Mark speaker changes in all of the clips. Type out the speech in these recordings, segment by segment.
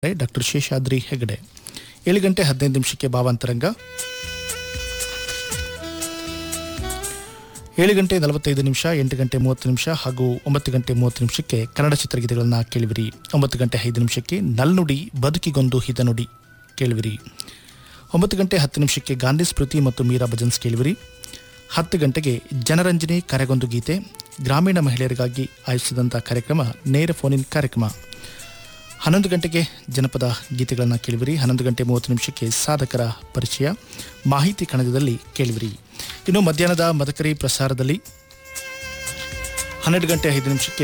Speaker 1: ನಿರ್ವಹಣೆ ಡಾಕ್ಟರ್ ಶೇಷಾದ್ರಿ ಹೆಗಡೆ ಏಳು ಗಂಟೆ ಹದಿನೈದು ನಿಮಿಷಕ್ಕೆ ಭಾವಾಂತರಂಗ ಏಳು ಗಂಟೆ ನಲವತ್ತೈದು ನಿಮಿಷ ಎಂಟು ಗಂಟೆ ಮೂವತ್ತು ನಿಮಿಷ ಹಾಗೂ ಒಂಬತ್ತು ಗಂಟೆ ಮೂವತ್ತು ನಿಮಿಷಕ್ಕೆ ಕನ್ನಡ ಚಿತ್ರಗೀತೆಗಳನ್ನು ಕೇಳುವಿರಿ ಒಂಬತ್ತು ಗಂಟೆ ಐದು ನಿಮಿಷಕ್ಕೆ ನಲ್ನುಡಿ ಬದುಕಿಗೊಂದು ಹಿತನುಡಿ ಕೇಳುವಿರಿ ಒಂಬತ್ತು ಗಂಟೆ ಹತ್ತು ನಿಮಿಷಕ್ಕೆ ಗಾಂಧಿ ಸ್ಮೃತಿ ಮತ್ತು ಮೀರಾ ಭಜನ್ಸ್ ಕೇಳುವಿರಿ ಹತ್ತು ಗಂಟೆಗೆ ಜನರಂಜನೆ ಕರೆಗೊಂದು ಗೀತೆ ಗ್ರಾಮೀಣ ಮಹಿಳೆಯರಿಗಾಗಿ ಆಯೋಜಿಸಿದಂಥ ಕಾರ್ಯಕ್ರಮ ನೇರ ಫೋನ್ ಕಾರ್ಯಕ್ರಮ ಹನ್ನೊಂದು ಗಂಟೆಗೆ ಜನಪದ ಗೀತೆಗಳನ್ನು ಕೇಳುವಿರಿ ಹನ್ನೊಂದು ಗಂಟೆ ಮೂವತ್ತು ನಿಮಿಷಕ್ಕೆ ಸಾಧಕರ ಪರಿಚಯ ಮಾಹಿತಿ ಕಣಜದಲ್ಲಿ ಕೇಳುವಿರಿ ಇನ್ನು ಮಧ್ಯಾಹ್ನದ ಮದಕರಿ ಪ್ರಸಾರದಲ್ಲಿ ಹನ್ನೆರಡು ಗಂಟೆ ಐದು ನಿಮಿಷಕ್ಕೆ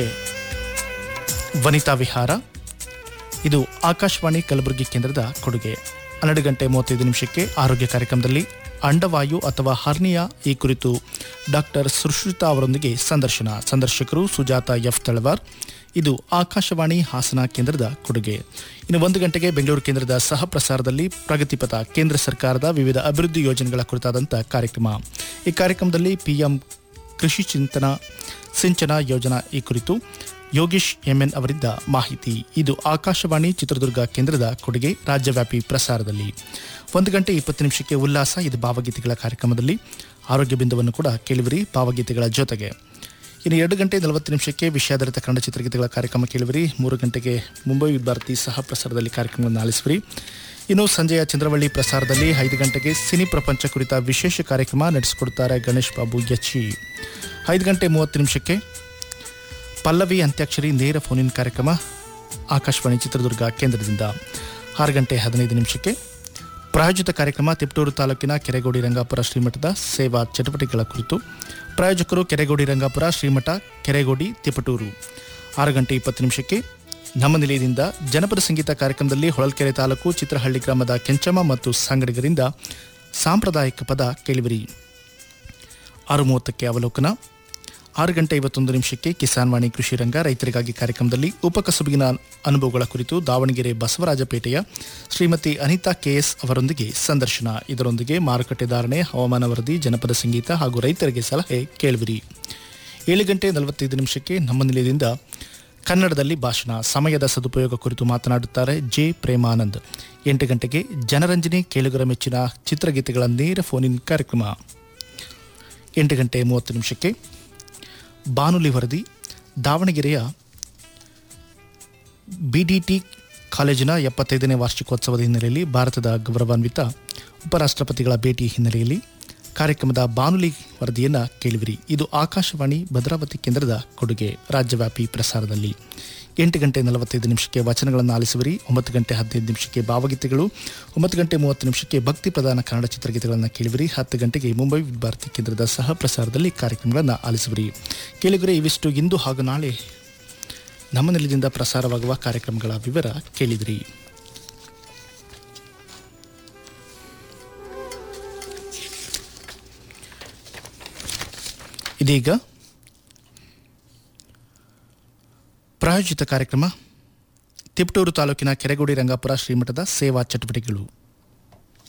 Speaker 1: ವನಿತಾ ವಿಹಾರ ಇದು ಆಕಾಶವಾಣಿ ಕಲಬುರಗಿ ಕೇಂದ್ರದ ಕೊಡುಗೆ ಹನ್ನೆರಡು ಗಂಟೆ ಮೂವತ್ತೈದು ನಿಮಿಷಕ್ಕೆ ಆರೋಗ್ಯ ಕಾರ್ಯಕ್ರಮದಲ್ಲಿ ಅಂಡವಾಯು ಅಥವಾ ಹರ್ನಿಯಾ ಈ ಕುರಿತು ಡಾಕ್ಟರ್ ಸುಶ್ರುತಾ ಅವರೊಂದಿಗೆ ಸಂದರ್ಶನ ಸಂದರ್ಶಕರು ಸುಜಾತ ಎಫ್ ತಳವಾರ್ ಇದು ಆಕಾಶವಾಣಿ ಹಾಸನ ಕೇಂದ್ರದ ಕೊಡುಗೆ ಇನ್ನು ಒಂದು ಗಂಟೆಗೆ ಬೆಂಗಳೂರು ಕೇಂದ್ರದ ಸಹ ಪ್ರಸಾರದಲ್ಲಿ ಪ್ರಗತಿಪಥ ಕೇಂದ್ರ ಸರ್ಕಾರದ ವಿವಿಧ ಅಭಿವೃದ್ಧಿ ಯೋಜನೆಗಳ ಕುರಿತಾದಂಥ ಕಾರ್ಯಕ್ರಮ ಈ ಕಾರ್ಯಕ್ರಮದಲ್ಲಿ ಪಿಎಂ ಕೃಷಿ ಚಿಂತನ ಸಿಂಚನ ಯೋಜನಾ ಈ ಕುರಿತು ಯೋಗೇಶ್ ಎಂಎನ್ ಅವರಿಂದ ಮಾಹಿತಿ ಇದು ಆಕಾಶವಾಣಿ ಚಿತ್ರದುರ್ಗ ಕೇಂದ್ರದ ಕೊಡುಗೆ ರಾಜ್ಯವ್ಯಾಪಿ ಪ್ರಸಾರದಲ್ಲಿ ಒಂದು ಗಂಟೆ ಇಪ್ಪತ್ತು ನಿಮಿಷಕ್ಕೆ ಉಲ್ಲಾಸ ಇದು ಭಾವಗೀತೆಗಳ ಕಾರ್ಯಕ್ರಮದಲ್ಲಿ ಆರೋಗ್ಯ ಬಿಂದುವನ್ನು ಕೂಡ ಕೇಳುವಿರಿ ಭಾವಗೀತೆಗಳ ಜೊತೆಗೆ ಇನ್ನು ಎರಡು ಗಂಟೆ ನಲವತ್ತು ನಿಮಿಷಕ್ಕೆ ವಿಷಯಾಧಾರಿತ ಕನ್ನಡ ಚಿತ್ರಗೀತೆಗಳ ಕಾರ್ಯಕ್ರಮ ಕೇಳುವಿರಿ ಮೂರು ಗಂಟೆಗೆ ಮುಂಬೈ ಭಾರತಿ ಸಹ ಪ್ರಸಾರದಲ್ಲಿ ಕಾರ್ಯಕ್ರಮವನ್ನು ಆಲಿಸುವಿರಿ ಇನ್ನು ಸಂಜೆಯ ಚಂದ್ರವಳ್ಳಿ ಪ್ರಸಾರದಲ್ಲಿ ಐದು ಗಂಟೆಗೆ ಸಿನಿ ಪ್ರಪಂಚ ಕುರಿತ ವಿಶೇಷ ಕಾರ್ಯಕ್ರಮ ನಡೆಸಿಕೊಡುತ್ತಾರೆ ಗಣೇಶ್ ಬಾಬು ಯಚ್ಚಿ ಐದು ಗಂಟೆ ಮೂವತ್ತು ನಿಮಿಷಕ್ಕೆ ಪಲ್ಲವಿ ಅಂತ್ಯಾಕ್ಷರಿ ನೇರ ಫೋನಿನ್ ಕಾರ್ಯಕ್ರಮ ಆಕಾಶವಾಣಿ ಚಿತ್ರದುರ್ಗ ಕೇಂದ್ರದಿಂದ ಆರು ಗಂಟೆ ಹದಿನೈದು ನಿಮಿಷಕ್ಕೆ ಪ್ರಾಯೋಜಿತ ಕಾರ್ಯಕ್ರಮ ತಿಪಟೂರು ತಾಲೂಕಿನ ಕೆರೆಗೋಡಿ ರಂಗಾಪುರ ಶ್ರೀಮಠದ ಸೇವಾ ಚಟುವಟಿಕೆಗಳ ಕುರಿತು ಪ್ರಾಯೋಜಕರು ಕೆರೆಗೋಡಿ ರಂಗಾಪುರ ಶ್ರೀಮಠ ಕೆರೆಗೋಡಿ ತಿಪಟೂರು ಆರು ಗಂಟೆ ಇಪ್ಪತ್ತು ನಿಮಿಷಕ್ಕೆ ನಮ್ಮ ನಿಲಯದಿಂದ ಜನಪದ ಸಂಗೀತ ಕಾರ್ಯಕ್ರಮದಲ್ಲಿ ಹೊಳಲ್ಕೆರೆ ತಾಲೂಕು ಚಿತ್ರಹಳ್ಳಿ ಗ್ರಾಮದ ಕೆಂಚಮ್ಮ ಮತ್ತು ಸಂಗಡಿಗರಿಂದ ಸಾಂಪ್ರದಾಯಿಕ ಪದ ಕೇಳುವಿರಿ ಆರು ಮೂವತ್ತಕ್ಕೆ ಅವಲೋಕನ ಆರು ಗಂಟೆ ಐವತ್ತೊಂದು ನಿಮಿಷಕ್ಕೆ ಕಿಸಾನ್ ವಾಣಿ ಕೃಷಿ ರಂಗ ರೈತರಿಗಾಗಿ ಕಾರ್ಯಕ್ರಮದಲ್ಲಿ ಉಪಕಸುಬಿನ ಅನುಭವಗಳ ಕುರಿತು ದಾವಣಗೆರೆ ಬಸವರಾಜಪೇಟೆಯ ಶ್ರೀಮತಿ ಅನಿತಾ ಕೆಎಸ್ ಅವರೊಂದಿಗೆ ಸಂದರ್ಶನ ಇದರೊಂದಿಗೆ ಮಾರುಕಟ್ಟೆ ಧಾರಣೆ ಹವಾಮಾನ ವರದಿ ಜನಪದ ಸಂಗೀತ ಹಾಗೂ ರೈತರಿಗೆ ಸಲಹೆ ಕೇಳುವಿರಿ ಏಳು ಗಂಟೆ ನಲವತ್ತೈದು ನಿಮಿಷಕ್ಕೆ ನಮ್ಮ ನಿಲಯದಿಂದ ಕನ್ನಡದಲ್ಲಿ ಭಾಷಣ ಸಮಯದ ಸದುಪಯೋಗ ಕುರಿತು ಮಾತನಾಡುತ್ತಾರೆ ಜೆ ಪ್ರೇಮಾನಂದ್ ಎಂಟು ಗಂಟೆಗೆ ಜನರಂಜನೆ ಕೇಳುಗರ ಮೆಚ್ಚಿನ ಚಿತ್ರಗೀತೆಗಳ ನೇರ ಫೋನಿನ್ ಕಾರ್ಯಕ್ರಮ ಎಂಟು ಗಂಟೆ ಮೂವತ್ತು ನಿಮಿಷಕ್ಕೆ ಬಾನುಲಿ ವರದಿ ದಾವಣಗೆರೆಯ ಬಿಡಿಟಿ ಕಾಲೇಜಿನ ಎಪ್ಪತ್ತೈದನೇ ವಾರ್ಷಿಕೋತ್ಸವದ ಹಿನ್ನೆಲೆಯಲ್ಲಿ ಭಾರತದ ಗೌರವಾನ್ವಿತ ಉಪರಾಷ್ಟ್ರಪತಿಗಳ ಭೇಟಿ ಹಿನ್ನೆಲೆಯಲ್ಲಿ ಕಾರ್ಯಕ್ರಮದ ಬಾನುಲಿ ವರದಿಯನ್ನು ಕೇಳುವಿರಿ ಇದು ಆಕಾಶವಾಣಿ ಭದ್ರಾವತಿ ಕೇಂದ್ರದ ಕೊಡುಗೆ ರಾಜ್ಯವ್ಯಾಪಿ ಪ್ರಸಾರದಲ್ಲಿ ಎಂಟು ಗಂಟೆ ನಲವತ್ತೈದು ನಿಮಿಷಕ್ಕೆ ವಚನಗಳನ್ನು ಆಲಿಸುವಿರಿ ಒಂಬತ್ತು ಗಂಟೆ ಹದಿನೈದು ನಿಮಿಷಕ್ಕೆ ಭಾವಗೀತೆಗಳು ಒಂಬತ್ತು ಗಂಟೆ ಮೂವತ್ತು ನಿಮಿಷಕ್ಕೆ ಭಕ್ತಿ ಪ್ರಧಾನ ಕನ್ನಡ ಚಿತ್ರಗೀತೆಗಳನ್ನು ಕೇಳುವಿರಿ ಹತ್ತು ಗಂಟೆಗೆ ಮುಂಬೈ ಭಾರತಿ ಕೇಂದ್ರದ ಸಹ ಪ್ರಸಾರದಲ್ಲಿ ಕಾರ್ಯಕ್ರಮಗಳನ್ನು ಆಲಿಸುವಿರಿ ಕೇಳಿದರೆ ಇವಿಷ್ಟು ಇಂದು ಹಾಗೂ ನಾಳೆ ನಮ್ಮ ನೆಲದಿಂದ ಪ್ರಸಾರವಾಗುವ ಕಾರ್ಯಕ್ರಮಗಳ ವಿವರ ಕೇಳಿದಿರಿ ಇದೀಗ ಪ್ರಾಯೋಜಿತ ಕಾರ್ಯಕ್ರಮ ತಿಪಟೂರು ತಾಲೂಕಿನ ಕೆರೆಗೋಡಿ ರಂಗಾಪುರ ಶ್ರೀಮಠದ ಸೇವಾ ಚಟುವಟಿಕೆಗಳು